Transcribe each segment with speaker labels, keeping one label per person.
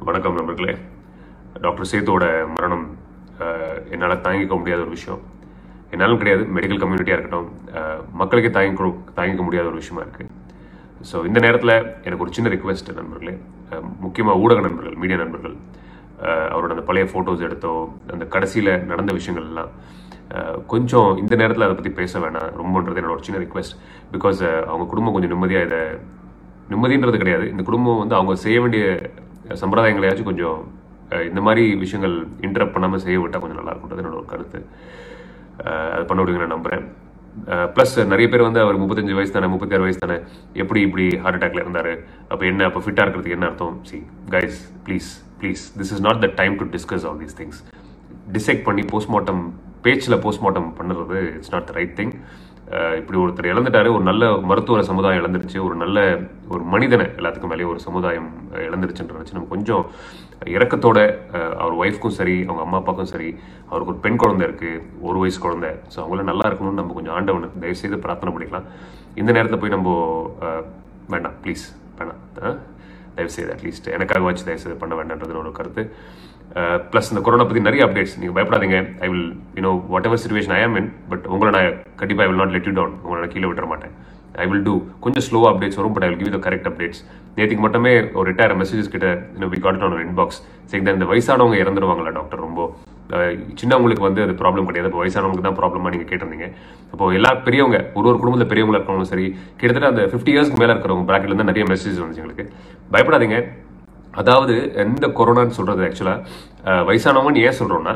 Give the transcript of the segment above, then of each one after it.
Speaker 1: வணக்கம் நண்பர்களே டாக்டர் சேத்தோட மரணம் என்னால் தாங்கிக்க முடியாத ஒரு விஷயம் என்னாலும் கிடையாது மெடிக்கல் கம்யூனிட்டியாக இருக்கட்டும் அஹ், மக்களுக்கே தாங்கிக்க தாங்கிக்க முடியாத ஒரு விஷயமா இருக்குது ஸோ இந்த நேரத்தில் எனக்கு ஒரு சின்ன ரிக்வெஸ்ட் நண்பர்களே முக்கியமாக ஊடக நண்பர்கள் மீடியா நண்பர்கள் அஹ், அவரோட அந்த பழைய ஃபோட்டோஸ் எடுத்தோ அந்த கடைசியில் நடந்த விஷயங்கள் எல்லாம் அஹ், கொஞ்சம் இந்த நேரத்தில் அதை பற்றி பேச வேணாம் ரொம்பன்றது என்னோட ஒரு சின்ன ரிக்வெஸ்ட் பிகாஸ் அவங்க குடும்பம் கொஞ்சம் நிம்மதியாக இதை நிம்மதின்றது கிடையாது இந்த குடும்பம் வந்து அவங்க செய்ய வேண்டிய சம்பிரதாயங்களையாச்சும் கொஞ்சம் அஹ், இந்த மாதிரி விஷயங்கள் இன்டரப்ட் பண்ணாமல் செய்ய விட்டால் கொஞ்சம் நல்லா இருக்கும்ன்றது என்னோட ஒரு கருத்து அஹ், அது பண்ண விடுங்க நான் நம்புகிறேன் ப்ளஸ் நிறைய பேர் வந்து அவர் முப்பத்தஞ்சு வயசு தானே முப்பத்தாறு வயசு தானே எப்படி இப்படி ஹார்ட் அட்டாக்ல இருந்தார் அப்போ என்ன அப்போ ஃபிட்டாக இருக்கிறதுக்கு என்ன அர்த்தம் see guys please please this is not the time to discuss all these things decide பண்ணி போஸ்ட்மார்ட்டம் பேச்சில் போஸ்ட்மார்ட்டம் பண்ணுறது it's not the right thing இப்படி ஒருத்தர் இழந்துட்டாரு ஒரு நல்ல மருத்துவ சமுதாயம் இழந்துருச்சு ஒரு நல்ல ஒரு மனிதனை எல்லாத்துக்கும் மேலேயே ஒரு சமுதாயம் அஹ், இழந்துருச்சுன்ற நினச்சி நம்ம கொஞ்சம் இறக்கத்தோட அஹ், அவர் ஒய்ஃப்க்கும் சரி அவங்க அம்மா அப்பாவுக்கும் சரி அவருக்கு ஒரு பெண் குழந்தை இருக்கு ஒரு வயசு குழந்தை ஸோ அவங்கள நல்லா இருக்கணும்னு நம்ம கொஞ்சம் ஆண்டவன் தயவுசெய்து பிரார்த்தனை பண்ணிக்கலாம் இந்த நேரத்தில் போய் நம்ம அஹ், வேண்டாம் ப்ளீஸ் வேணாம் அஹ், தயவுசெய்து அட்லீஸ்ட் எனக்காக வச்சு தயவுசெய்து பண்ண வேண்டாம்ன்றது ஒரு கருத்து ப்ளஸ் இந்த கொரோனா பற்றி நிறைய அப்டேட்ஸ் நீங்கள் பயப்படாதீங்க I will you know whatever situation I am in but உங்களை நான் கண்டிப்பாக I will not let you down உங்களை நான் கீழே விட்டுற மாட்டேன் ஐ வில் டூ கொஞ்சம் ஸ்லோவாக அப்டேட்ஸ் வரும் but I will give the correct updates நேற்றுக்கு மட்டுமே ஒரு ரிட்டையர் மெசேஜஸ் கிட்ட இன்னும் வி காட் ஆன் ஒரு இன்பாக்ஸ் சரி இந்த வயசானவங்க இறந்துருவாங்களா டாக்டர் ரொம்ப அஹ், சின்னவங்களுக்கு வந்து அது ப்ராப்ளம் கிடையாது இப்போ வயசானவங்களுக்கு தான் ப்ராப்ளமாக நீங்கள் கேட்டிருந்தீங்க அப்போ எல்லா பெரியவங்க ஒரு ஒரு குடும்பத்தில் பெரியவங்க இருக்கவங்களும் சரி கிட்டத்தட்ட அந்த ஃபிஃப்டி இயர்ஸ்க்கு மேலே இருக்கிறவங்க bracket ல இருந்து நிறைய மெசேஜ் வந்துச்சு எங்களுக்கு பயப்படாதீங்க அதாவது இந்த கொரோனான்னு சொல்றது ஆக்சுவலாக வயசானவங்கன்னு ஏன் சொல்றோம்னா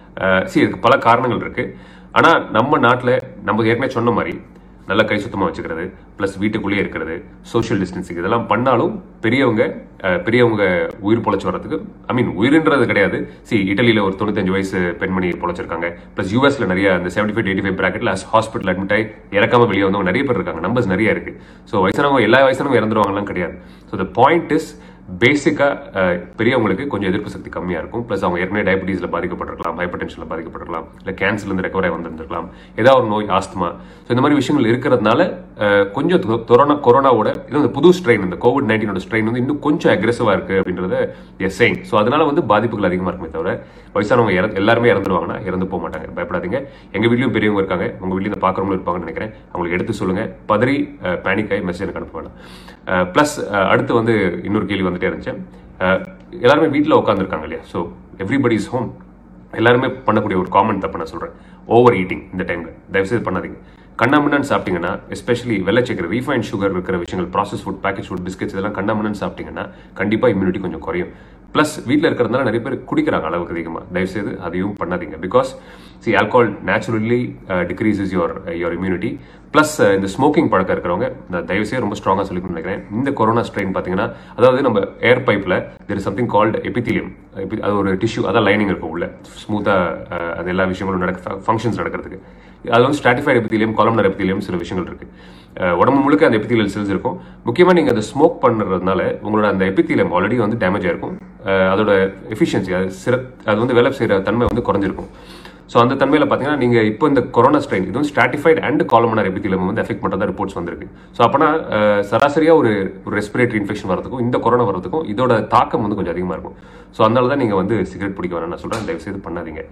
Speaker 1: சி இதுக்கு பல காரணங்கள் இருக்கு ஆனா நம்ம நாட்டில் நம்ம ஏற்கனவே சொன்ன மாதிரி நல்ல கை சுத்தமாக வச்சுக்கிறது ப்ளஸ் வீட்டுக்குள்ளேயே இருக்கிறது சோஷியல் டிஸ்டன்சிங் இதெல்லாம் பண்ணாலும் பெரியவங்க அஹ், பெரியவங்க உயிர் பொழைச்சு வர்றதுக்கு ஐ மீன் உயிர்ன்றது கிடையாது சி இட்டலியில் ஒரு தொண்ணூத்தஞ்சு வயசு பெண்மணி பொழைச்சிருக்காங்க ப்ளஸ் யூஎஸ்ல நிறைய அந்த செவன்டி ஃபைவ் எயிட்டி ஃபைவ் ப்ராக்கெட்ல ஹாஸ்பிட்டல் அட்மிட் ஆகி இறக்காம வெளியே வந்தவங்க நிறைய பேர் இருக்காங்க நம்பர்ஸ் நிறைய இருக்கு ஸோ வயசானவங்க எல்லா வயசானவங்க இறந்துருவாங்கலாம் கிடையாது ஸோ த பாயிண்ட் இஸ் பேசிக்காக பெரியவங்களுக்கு கொஞ்சம் எதிர்ப்பு சக்தி கம்மியாக இருக்கும் ப்ளஸ் அவங்க ஏற்கனவே டயபிட்டிஸில் பாதிக்கப்பட்டிருக்கலாம் ஹைப்பர் டென்ஷனில் பாதிக்கப்பட்டிருக்கலாம் இல்லை கேன்சர்லேருந்து ரெக்கவரி வந்திருந்திருக்கலாம் ஏதாவது ஒரு நோய் ஆஸ்துமா ஸோ இந்த மாதிரி விஷயங்கள் இருக்கிறதுனால அஹ், கொஞ்சம் தொ- கொரோனா கொரோனாவோட இது வந்து புது ஸ்ட்ரெயின் இந்த கோவிட் நைன்டீனோட ஸ்ட்ரெயின் வந்து இன்னும் கொஞ்சம் அக்ரெசிவாக இருக்குது அப்படின்றத எஸ் செயின் ஸோ அதனால வந்து பாதிப்புகள் அதிகமாக இருக்குமே தவிர வயசானவங்க இற எல்லாருமே இறந்துருவாங்கன்னா இறந்து போக மாட்டாங்க பயப்படாதீங்க எங்கள் வீட்லையும் பெரியவங்க இருக்காங்க உங்கள் வீட்லையும் இந்த பார்க்குறவங்களும் இருப்பாங்கன்னு நினைக்கிறேன் அவங்களுக்கு எடுத்து சொல்லுங்கள் பதறி பேனிக் ஆகி மெசேஜ் எனக்கு அனுப்ப வேண்டாம் ப்ளஸ் அடுத்து வந்து இன்னொரு கேள்வி வந்துட்டே இருந்துச்சு அஹ், எல்லாருமே வீட்டில் உட்காந்துருக்காங்க இல்லையா ஸோ எவ்ரிபடி இஸ் ஹோம் எல்லாருமே பண்ணக்கூடிய ஒரு காமன் தப்பு நான் சொல்கிறேன் ஓவர் ஈட்டிங் இந்த டைமில் தயவுசெய்து பண்ணாதீங்க கண்ணாமண்ணன் சாப்பிட்டீங்கன்னா எஸ்பெஷலி வெள்ளச்சக்கரை ரீஃபைன் சுகர் இருக்கிற விஷயங்கள் process food package food biscuits இதெல்லாம் கண்ணாமண்ணன் சாப்பிட்டீங்கன்னா கண்டிப்பாக இம்யூனிட்டி கொஞ்சம் குறையும் ப்ளஸ் வீட்டில் இருக்கிறதுனால நிறைய பேர் குடிக்கிறாங்க அளவுக்கு அதிகமாக தயவுசெய்து அதையும் பண்ணாதீங்க because see alcohol naturally decreases your your immunity plus இந்த ஸ்மோக்கிங் பழக்கம் இருக்கிறவங்க நான் தயவுசெய்து ரொம்ப ஸ்ட்ராங்காக சொல்லிக்கணும்னு நினைக்கிறேன் இந்த கொரோனா ஸ்ட்ரெயின் பார்த்தீங்கன்னா அதாவது நம்ம ஏர் பைப்பில் there is something called epithelium அது ஒரு டிஷ்யூ அதான் லைனிங் இருக்கும் உள்ள ஸ்மூத்தாக அது எல்லா விஷயங்களும் நடக்க ஃபங்க்ஷன்ஸ் நடக்கிறதுக்கு அது வந்து ஸ்ட்ராட்டிஃபைட் எபித்திலியம் காலம்னர் எபித்திலியம் சில விஷயங்கள் இருக்கு அஹ் உடம்பு முழுக்க அந்த எபித்திலியல் செல்ஸ் இருக்கும் முக்கியமாக நீங்கள் அதை ஸ்மோக் பண்ணுறதுனால உங்களோட அந்த எபித்திலியம் ஆல்ரெடி வந்து டேமேஜ் ஆயிருக்கும் அஹ் அதோட எஃபிஷியன்சி அது சிற அது வந்து வேலை செய்கிற தன்மை வந்து குறைஞ்சிருக்கும் ஸோ அந்த தன்மையில் பார்த்தீங்கன்னா நீங்கள் இப்போ இந்த கொரோனா ஸ்ட்ரெயின் இது வந்து ஸ்ட்ராட்டிஃபைட் அண்ட் காலமனர் எபித்திலியம் வந்து எஃபெக்ட் பண்ணுறதா ரிப்போர்ட்ஸ் வந்திருக்கு ஸோ அப்போனா சராசரியாக ஒரு ஒரு ரெஸ்பிரேட்டரி இன்ஃபெக்ஷன் வரதுக்கும் இந்த கொரோனா வரதுக்கும் இதோட தாக்கம் வந்து கொஞ்சம் அதிகமாக இருக்கும் ஸோ அதனால தான் நீங்கள் வந்து சிகரெட் பிடிக்க வேணாம் நான் சொல்கிறேன் தயவுசெய்து பண்ணாதீங்க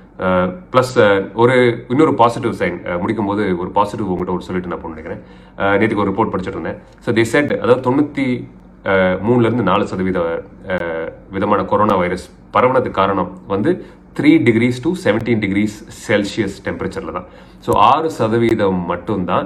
Speaker 1: ப்ளஸ் ஒரு இன்னொரு பாசிட்டிவ் சைன் முடிக்கும் போது ஒரு பாசிட்டிவ் உங்கள்கிட்ட ஒரு சொல்லிட்டு நான் போக நினைக்கிறேன் நேற்றுக்கு ஒரு ரிப்போர்ட் படிச்சுட்டு இருந்தேன் ஸோ தி செட் அதாவது தொண்ணூற்றி மூணுலேருந்து நாலு சதவீத அஹ், விதமான கொரோனா வைரஸ் பரவனதுக்கு காரணம் வந்து three degrees to seventeen degrees Celsius டெம்பரேச்சரில் தான் ஸோ ஆறு சதவீதம் மட்டும்தான்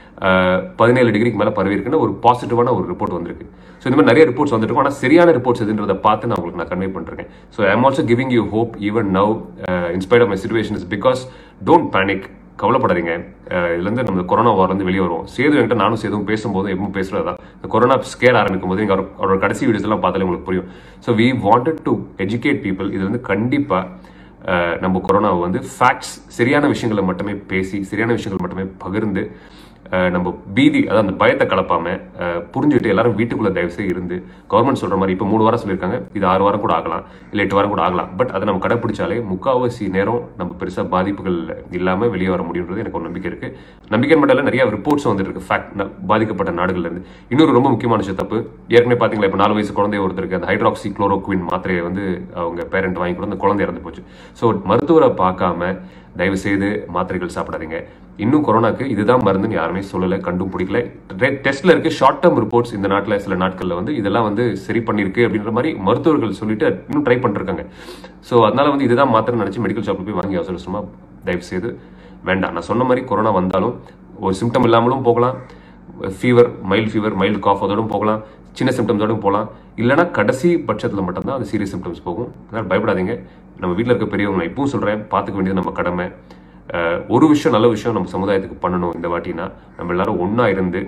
Speaker 1: பதினேழு டிகிரிக்கு மேலே பரவி இருக்குன்னு ஒரு பாசிட்டிவான ஒரு ரிப்போர்ட் வந்திருக்கு ஸோ இந்த மாதிரி நிறைய ரிப்போர்ட்ஸ் வந்துருக்கும் ஆனால் சரியான ரிப்போர்ட்ஸ் எதுன்றதை பார்த்து நான் உங்களுக்கு நான் கன்வே பண்ணிருக்கேன் so I'm also giving you hope even now in spite of my situation is because don't panic கவலைப்படாதீங்க அஹ் இதுலேருந்து நம்ம கொரோனா வார்லேருந்து வெளியே வருவோம் சேது என்கிட்ட நானும் சேதும் பேசும்போது எப்பவும் பேசுறது தான் இந்த கொரோனா ஸ்கேர் ஆரம்பிக்கும் போது எங்கள் அவரோட கடைசி வீடியோஸ் எல்லாம் பார்த்தாலே உங்களுக்கு புரியும் so we wanted to educate people இது வந்து கண்டிப்பாக நம்ம கொரோனாவை வந்து ஃபேக்ட்ஸ் சரியான விஷயங்களை மட்டுமே பேசி சரியான விஷயங்கள் மட்டுமே பகிர்ந்து அஹ், நம்ம பீதி அதாவது அந்த பயத்தை கலப்பாம அஹ், புரிஞ்சுட்டு எல்லாரும் வீட்டுக்குள்ள தயவு செய்து இருந்து கவர்மெண்ட் சொல்ற மாதிரி இப்போ மூணு வாரம் சொல்லியிருக்காங்க இது ஆறு வாரம் கூட ஆகலாம் இல்லை எட்டு வாரம் கூட ஆகலாம் பட் அதை நம்ம கடைப்பிடிச்சாலே முக்காவாசி நேரம் நம்ம பெருசா பாதிப்புகள் இல்லாம வெளியே வர முடியுன்றது எனக்கு ஒரு நம்பிக்கை இருக்கு நம்பிக்கை மட்டும் இல்ல நிறைய ரிப்போர்ட்ஸ் வந்துட்டு இருக்கு ஃபேக்ட் பாதிக்கப்பட்ட நாடுகள்ல இருந்து இன்னொரு ரொம்ப முக்கியமான விஷயம் தப்பு ஏற்கனவே பாத்தீங்களா இப்போ நாலு வயசு குழந்தை ஒருத்தருக்கு அந்த ஹைட்ராக்சி குளோரோக்வின் மாத்திரையை வந்து அவங்க பேரண்ட் வாங்கி கொடுத்து அந்த குழந்தை இறந்து போச்சு ஸோ மருத்துவரை பார்க்காம தயவு செய்து மாத்திரைகள் சாப்பிடாதீங்க இன்னும் கொரோனாக்கு இதுதான் மருந்துன்னு யாருமே சொல்லலை கண்டும் பிடிக்கல டெஸ்ட்ல இருக்கு ஷார்ட் டேர்ம் ரிப்போர்ட்ஸ் இந்த நாட்டில் சில நாட்களில் வந்து இதெல்லாம் வந்து சரி பண்ணிருக்கு அப்படின்ற மாதிரி மருத்துவர்கள் சொல்லிட்டு இன்னும் ட்ரை பண்ணிருக்காங்க ஸோ அதனால வந்து இதுதான் மாத்திரை நினைச்சு மெடிக்கல் ஷாப்ல போய் வாங்கி அவசர அவசரமா தயவு செய்து வேண்டாம் நான் சொன்ன மாதிரி கொரோனா வந்தாலும் ஒரு சிம்டம் இல்லாமலும் போகலாம் fever mild fever mild cough அதோடும் போகலாம் சின்ன சிம்டம்ஸோடும் போகலாம் இல்லைனா கடைசி பட்சத்தில் மட்டும்தான் அது சீரியஸ் சிம்டம்ஸ் போகும் அதனால் பயப்படாதீங்க நம்ம வீட்டில் இருக்க பெரியவங்க நான் இப்பவும் சொல்கிறேன் பார்த்துக்க வேண்டியது நம்ம கடமை அஹ், ஒரு விஷயம் நல்ல விஷயம் நம்ம சமுதாயத்துக்கு பண்ணணும் இந்த வாட்டினா நம்ம எல்லாரும் ஒன்றா இருந்து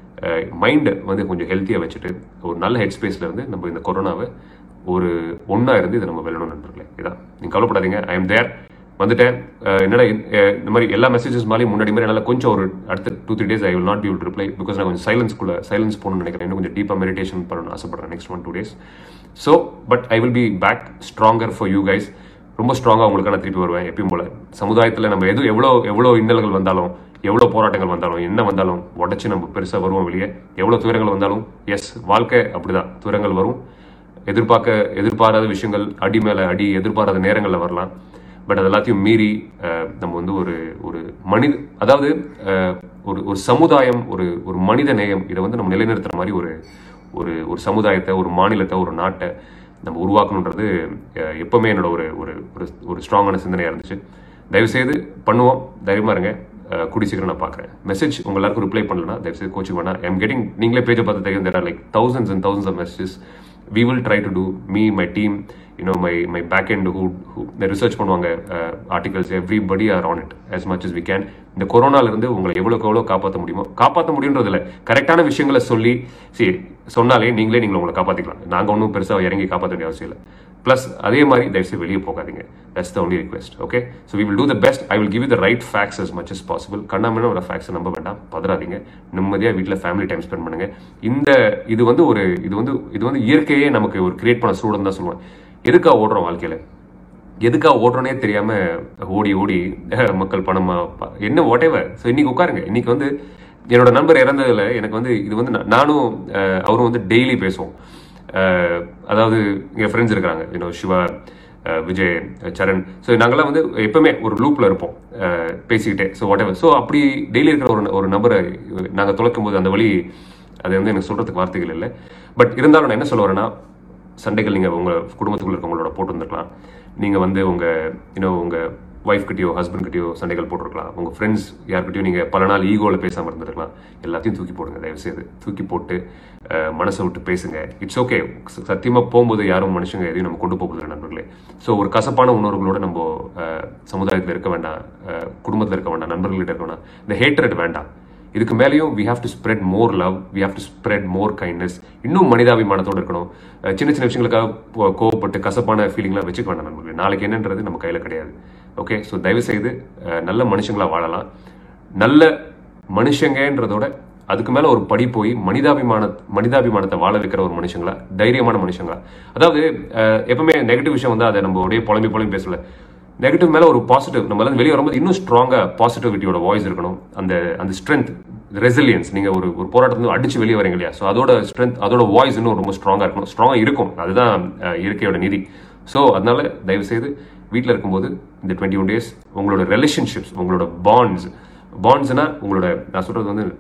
Speaker 1: மைண்டை வந்து கொஞ்சம் ஹெல்த்தியாக வச்சுட்டு ஒரு நல்ல ஹெட் ஸ்பேஸில் இருந்து நம்ம இந்த கொரோனாவை ஒரு ஒன்றா இருந்து இதை நம்ம வெல்லணும் நண்பர்களே இதான் நீங்கள் கவலைப்படாதீங்க ஐ எம் தேர் வந்துட்டேன் அஹ் என்னடா இந்த- அஹ் இந்த மாதிரி எல்லா மெசேஜஸ் மாதிரியும் முன்னாடி மாதிரி என்னால் கொஞ்சம் ஒரு அடுத்த two three days I will not be will reply because நான் கொஞ்சம் சைலன்ஸ்குள்ள சைலன்ஸ் போகணும்னு நினைக்கிறேன் இன்னும் கொஞ்சம் டீப்பாக மெடிடேஷன் பண்ணணும்னு ஆசைப்படுறேன் next one two days so but I will be back stronger for you guys ரொம்ப ஸ்ட்ராங்காக உங்களுக்கு நான் திருப்பி வருவேன் எப்பயும் போல சமுதாயத்தில் நம்ம எது எவ்வளோ எவ்வளோ இன்னல்கள் வந்தாலும் எவ்வளோ போராட்டங்கள் வந்தாலும் என்ன வந்தாலும் உடச்சி நம்ம பெருசாக வருவோம் வெளியே எவ்வளோ துயரங்கள் வந்தாலும் எஸ் வாழ்க்கை அப்படிதான் துயரங்கள் வரும் எதிர்பார்க்க எதிர்பாராத விஷயங்கள் அடி மேலே அடி எதிர்பாராத நேரங்களில் வரலாம் பட் அது எல்லாத்தையும் மீறி அஹ், நம்ம வந்து ஒரு ஒரு மனித அதாவது அஹ், ஒரு ஒரு சமுதாயம் ஒரு ஒரு மனித நேயம் இதை வந்து நம்ம நிலைநிறுத்துற மாதிரி ஒரு ஒரு ஒரு சமுதாயத்தை ஒரு மாநிலத்தை ஒரு நாட்டை நம்ம உருவாக்கணுன்றது அஹ், எப்பவுமே என்னோட ஒரு ஒரு ஒரு ஒரு ஸ்ட்ராங்கான சிந்தனையாக இருந்துச்சு தயவுசெய்து பண்ணுவோம் தைரியமா இருங்க அஹ், கூடி சீக்கிரம் நான் பார்க்குறேன் மெசேஜ் உங்க எல்லாருக்கும் ரிப்ளை பண்ணலன்னா தயவுசெய்து கோச்சிங் வேணா ஐம் கெட்டிங் நீங்களே பேஜை பார்த்து தெரியும் there like thousands and thousands of messages we will try to do me my team you know my my back end who who the research பண்ணுவாங்க articles everybody are on it as much as we can இந்த கொரோனால இருந்து உங்களை எவ்வளவுக்கு எவ்வளவு காப்பாற்ற முடியுமோ காப்பாற்ற முடியுன்றது இல்ல கரெக்டான விஷயங்களை சொல்லி சரி சொன்னாலே நீங்களே நீங்களை உங்களை காப்பாத்திக்கலாம் நாங்க ஒன்றும் பெருசா இறங்கி காப்பாற்ற வேண்டிய அவசியம் இல்லை ப்ளஸ் அதே மாதிரி தயவுசெய்து வெளியே போகாதீங்க that's the only request okay so we will do the best I will give the right facts as much as possible கண்ணாமண்ண ஒரு ஃபேக்ஸை நம்ப வேண்டாம் பதறாதீங்க நிம்மதியாக வீட்டில் ஃபேமிலி டைம் ஸ்பெண்ட் பண்ணுங்க இந்த இது வந்து ஒரு இது வந்து இது வந்து இயற்கையே நமக்கு ஒரு கிரியேட் பண்ண சூழல் தான் சொல்லுவேன் எதுக்காக ஓடுறோம் வாழ்க்கையில எதுக்காக ஓடுறோனே தெரியாம ஓடி ஓடி அஹ், மக்கள் பணமா ப- என்ன வாட் எவர் ஸோ இன்னைக்கு உட்காருங்க இன்னைக்கு வந்து என்னோட நண்பர் இறந்ததுல எனக்கு வந்து இது வந்து நா- நானும் அஹ், அவரும் வந்து டெய்லி பேசுவோம் அஹ், அதாவது எங்க ஃப்ரெண்ட்ஸ் இருக்கிறாங்க you know Siva uh, Vijay uh, Saran so நாங்கெல்லாம் வந்து எப்பவுமே ஒரு லூப்ல இருப்போம் அஹ், பேசிக்கிட்டே ஸோ வாட் எவர் ஸோ அப்படி டெய்லி இருக்கிற ஒரு ஒரு நபரை நாங்கள் தொலைக்கும் போது அந்த வழி அது வந்து எனக்கு சொல்றதுக்கு வார்த்தைகள் இல்லை பட் இருந்தாலும் நான் என்ன சொல்ல வரேன்னா சண்டைகள் நீங்கள் உங்கள் குடும்பத்துக்குள்ள இருக்கவங்களோட போட்டு வந்திருக்கலாம் நீங்கள் வந்து உங்கள் இன்னும் உங்கள் ஒய்ஃப் கிட்டயோ ஹஸ்பண்ட் கிட்டயோ சண்டைகள் போட்டிருக்கலாம் உங்கள் ஃப்ரெண்ட்ஸ் யார்கிட்டயோ நீங்கள் பல நாள் ஈகோவில் பேசாமல் இருந்திருக்கலாம் எல்லாத்தையும் தூக்கி போடுங்க தயவு செய்து தூக்கி போட்டு அஹ், மனசை விட்டு பேசுங்க இட்ஸ் ஓகே சத்தியமாக போகும்போது யாரும் மனுஷங்க எதையும் நம்ம கொண்டு போகுதில்லை நண்பர்களே ஸோ ஒரு கசப்பான உணர்வுகளோட நம்ம அஹ், சமுதாயத்தில் இருக்க வேண்டாம் குடும்பத்தில் இருக்க வேண்டாம் நண்பர்கள்கிட்ட இருக்க வேண்டாம் இந்த ஹேட்ரட் வேண்டாம் இதுக்கு மேலேயும் we have to spread more love we have to spread more kindness இன்னும் மனிதாபிமானத்தோடு இருக்கணும் அஹ் சின்ன சின்ன விஷயங்களுக்காக போ- கோவப்பட்டு கசப்பான ஃபீலிங்லாம் வச்சுக்க வேண்டாம் நண்பர்களே நாளைக்கு என்னன்றது நம்ம கையில் கிடையாது ஓகே ஸோ தயவு செய்து அஹ், நல்ல மனுஷங்களா வாழலாம் நல்ல மனுஷங்கன்றதோட அதுக்கு மேல ஒரு படி போய் மனிதாபிமான மனிதாபிமானத்தை வாழ வைக்கிற ஒரு மனுஷங்களா தைரியமான மனுஷங்களா அதாவது அஹ், எப்பவுமே நெகட்டிவ் விஷயம் வந்து அதை நம்ம அப்படியே புலம்பி புலம்பி பேசல நெகட்டிவ் மேல ஒரு பாசிட்டிவ் நம்ம எல்லாம் வெளியே வரும்போது இன்னும் ஸ்ட்ராங்கா பாசிட்டிவிட்டியோட வாய்ஸ் இருக்கணும் அந்த அந்த ஸ்ட்ரென்த் ரெசிலியன்ஸ் நீங்க ஒரு ஒரு போராட்டத்துல அடிச்சு வெளியே வரீங்க இல்லையா ஸோ அதோட ஸ்ட்ரென்த் அதோட வாய்ஸ் இன்னும் ரொம்ப ஸ்ட்ராங்கா இருக்கணும் ஸ்ட்ராங்கா இருக்கும் அதுதான் அஹ், இயற்கையோட நிதி ஸோ அதனால தயவு செய்து வீட்டில் இருக்கும்போது இந்த டுவெண்ட்டி ஒன் டேஸ் உங்களோட ரிலேஷன்ஷிப்ஸ் உங்களோட பாண்ட்ஸ் பாண்ட்ஸ்னா உங்களோட நான் சொல்றது வந்து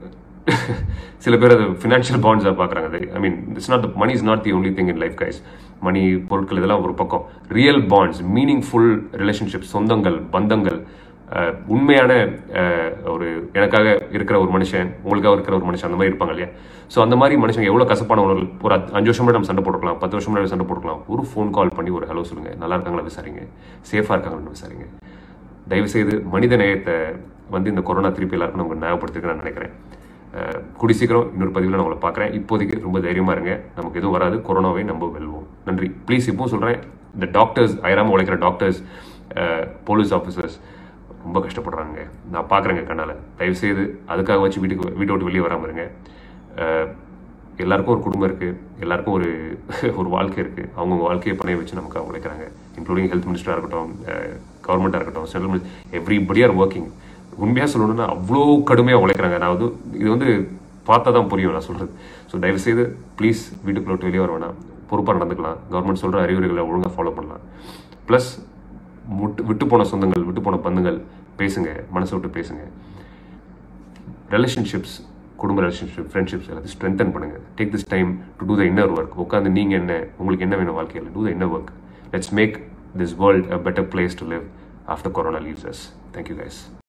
Speaker 1: சில பேர் அது ஃபினான்ஷியல் பாண்ட்ஸாக பார்க்குறாங்க அது I mean it's not money is not the only thing in life guys money பொருட்கள் இதெல்லாம் ஒரு பக்கம் ரியல் பாண்ட்ஸ் மீனிங்ஃபுல் ரிலேஷன்ஷிப் சொந்தங்கள் பந்தங்கள் அஹ், உண்மையான அஹ், ஒரு எனக்காக இருக்கிற ஒரு மனுஷன் உங்களுக்காக இருக்கிற ஒரு மனுஷன் அந்த மாதிரி இருப்பாங்க இல்லையா ஸோ அந்த மாதிரி மனுஷங்க எவ்வளோ கசப்பான உணர்வு ஒரு அத்- அஞ்சு வருஷம் முன்னாடி நம்ம சண்டை போட்டுக்கலாம் பத்து வருஷம் முன்னாடி சண்டை போட்டுக்கலாம் ஒரு ஃபோன் கால் பண்ணி ஒரு ஹலோ சொல்லுங்க நல்லா இருக்காங்களா விசாரிங்க சேஃபாக இருக்காங்களான்னு விசாரிங்க தயவு செய்து மனித நேயத்தை வந்து இந்த கொரோனா திருப்பி எல்லாருக்கும் நம்ம ஞாபகப்படுத்திருக்க நான் நினைக்கிறேன் அஹ், கூடி சீக்கிரம் இன்னொரு பதிவில் நான் உங்களை பார்க்குறேன் இப்போதைக்கு ரொம்ப தைரியமாக இருங்க நமக்கு எதுவும் வராது கொரோனாவை நம்ம வெல்வோம் நன்றி ப்ளீஸ் இப்பவும் சொல்கிறேன் இந்த டாக்டர்ஸ் அயராம உழைக்கிற டாக்டர்ஸ் போலீஸ் ஆஃபீஸர்ஸ் ரொம்ப கஷ்டப்படுறாங்க நான் பார்க்குறேங்க கண்ணால் தயவுசெய்து அதுக்காக வச்சு வீட்டுக்கு வீட்டை விட்டு வெளியே வராமல் இருங்க அஹ், எல்லாருக்கும் ஒரு குடும்பம் இருக்குது எல்லாருக்கும் ஒரு ஒரு வாழ்க்கை இருக்குது அவங்கவுங்க வாழ்க்கையை பணைய வச்சு நமக்கு உழைக்கிறாங்க இன்க்ளூடிங் ஹெல்த் மினிஸ்டராக இருக்கட்டும் கவர்மெண்ட்டாக இருக்கட்டும் central minister everybody are working உண்மையாக சொல்லணும்னா அவ்வளோ கடுமையாக உழைக்கிறாங்க நான் வந்து இது வந்து பார்த்தா தான் புரியும் நான் சொல்கிறது ஸோ தயவுசெய்து ப்ளீஸ் வீட்டுக்குள்ள விட்டு வெளியே வர வேணாம் பொறுப்பாக நடந்துக்கலாம் கவர்மெண்ட் சொல்கிற அறிவுரைகளை ஒழுங்காக ஃபாலோ பண்ணலாம் ப்ளஸ் முட்டு விட்டு போன சொந்தங்கள் விட்டு போன பந்துங்கள் பேசுங்க மனசை விட்டு பேசுங்க ரிலேஷன்ஷிப்ஸ் குடும்ப ரிலேஷன்ஷிப் ஃப்ரெண்ட்ஷிப்ஸ் எல்லாத்தையும் ஸ்ட்ரென்தன் பண்ணுங்க take this time to do the inner work உட்காந்து நீங்கள் என்ன உங்களுக்கு என்ன வேணும் வாழ்க்கையில் do the inner work let's make this world a better place to live after corona leaves us thank you guys